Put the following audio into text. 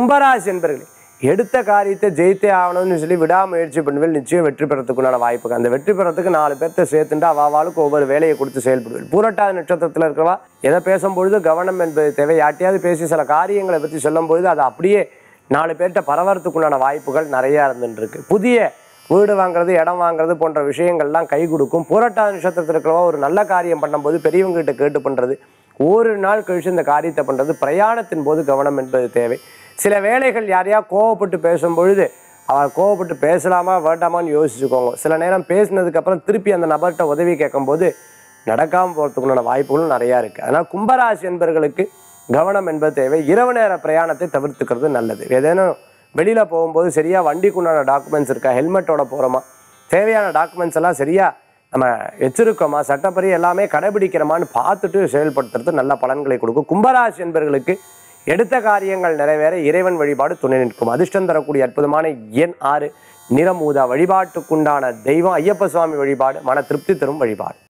கும்பராசி என்பர்களே எடுத்த காரியத்தை ஜெயித்தே ஆகணும்னு சொல்லி விடாமுயற்சி பண்ணுவேன் நிச்சயம் வெற்றி பெறத்துக்குண்டான வாய்ப்புகள் அந்த வெற்றி பெறத்துக்கு நாலு பேர்த்த சேர்த்துட்டு அவாவாளுக்கு ஒவ்வொரு வேலையை கொடுத்து செயல்படுவேன் பூரட்டாதி நட்சத்திரத்தில் இருக்கிறவா எதை பேசும்பொழுது கவனம் என்பது தேவை யார்ட்டையாவது பேசி சில காரியங்களை பற்றி சொல்லும் பொழுது அதை அப்படியே நாலு பேர்கிட்ட பரவறதுக்குண்டான வாய்ப்புகள் நிறையா இருந்துட்டு இருக்கு புதிய வீடு வாங்குறது இடம் வாங்குறது போன்ற விஷயங்கள்லாம் கை கொடுக்கும் பூரட்டாதி நட்சத்திரத்தில் இருக்கிறவா ஒரு நல்ல காரியம் பண்ணும்போது பெரியவங்க கிட்ட கேட்டு பண்ணுறது ஒரு நாள் கழிச்சு இந்த காரியத்தை பண்ணுறது பிரயாணத்தின் போது கவனம் என்பது தேவை சில வேலைகள் யாரையா கோவப்பட்டு பேசும் பொழுது அவர் கோவப்பட்டு பேசலாமா வேண்டாமான்னு யோசிச்சுக்கோங்க சில நேரம் பேசினதுக்கப்புறம் திருப்பி அந்த நபர்கிட்ட உதவி கேட்கும்போது நடக்காமல் போகிறதுக்குண்டான வாய்ப்புகளும் நிறையா இருக்குது அதனால் கும்பராசி என்பவர்களுக்கு கவனம் என்பது தேவை இரவு நேர பிரயாணத்தை தவிர்த்துக்கிறது நல்லது ஏதேனும் வெளியில் போகும்போது சரியாக வண்டிக்குண்டான டாக்குமெண்ட்ஸ் இருக்கா ஹெல்மெட்டோட போகிறோமா தேவையான டாக்குமெண்ட்ஸ் எல்லாம் சரியாக நம்ம வச்சிருக்கோமா சட்டப்படி எல்லாமே கடைபிடிக்கிறோமான்னு பார்த்துட்டு செயல்படுத்துறது நல்ல பலன்களை கொடுக்கும் கும்பராசி என்பவர்களுக்கு எடுத்த காரியங்கள் நிறைவேற இறைவன் வழிபாடு துணை நிற்கும் அதிர்ஷ்டம் தரக்கூடிய அற்புதமான எண் ஆறு நிறமூதா வழிபாட்டுக்குண்டான தெய்வம் ஐயப்ப சுவாமி வழிபாடு மன திருப்தி தரும் வழிபாடு